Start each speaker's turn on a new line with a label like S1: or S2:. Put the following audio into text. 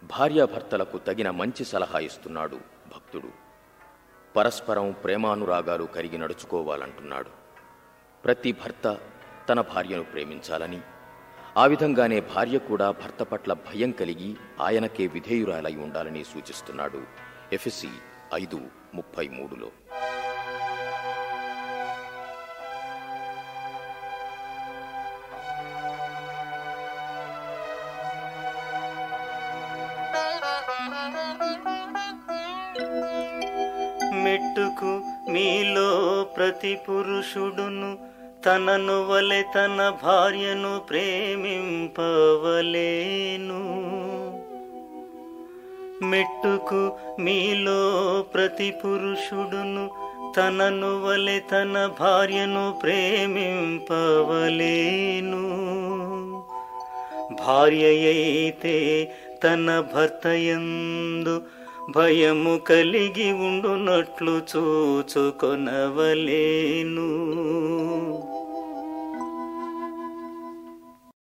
S1: భార్యాభర్తలకు తగిన మంచి సలహా ఇస్తున్నాడు భక్తుడు పరస్పరం ప్రేమానురాగాలు కరిగి నడుచుకోవాలంటున్నాడు ప్రతి భర్త తన భార్యను ప్రేమించాలని ఆ విధంగానే భార్య కూడా భర్త పట్ల భయం కలిగి ఆయనకే విధేయురాలై ఉండాలని సూచిస్తున్నాడు ఎఫ్ఎసి ఐదు ముప్పై మూడులో
S2: మెట్టుకు మీలో ప్రతి పురుషుడును తనను వలె తన భార్యను ప్రేమింపవలేను మెట్టుకు మీలో ప్రతి పురుషుడును తనను వలె తన భార్యను ప్రేమింపవలేను భార్య అయితే తన భర్త యందు భయము కలిగి ఉండునట్లు చూచుకొనవలేను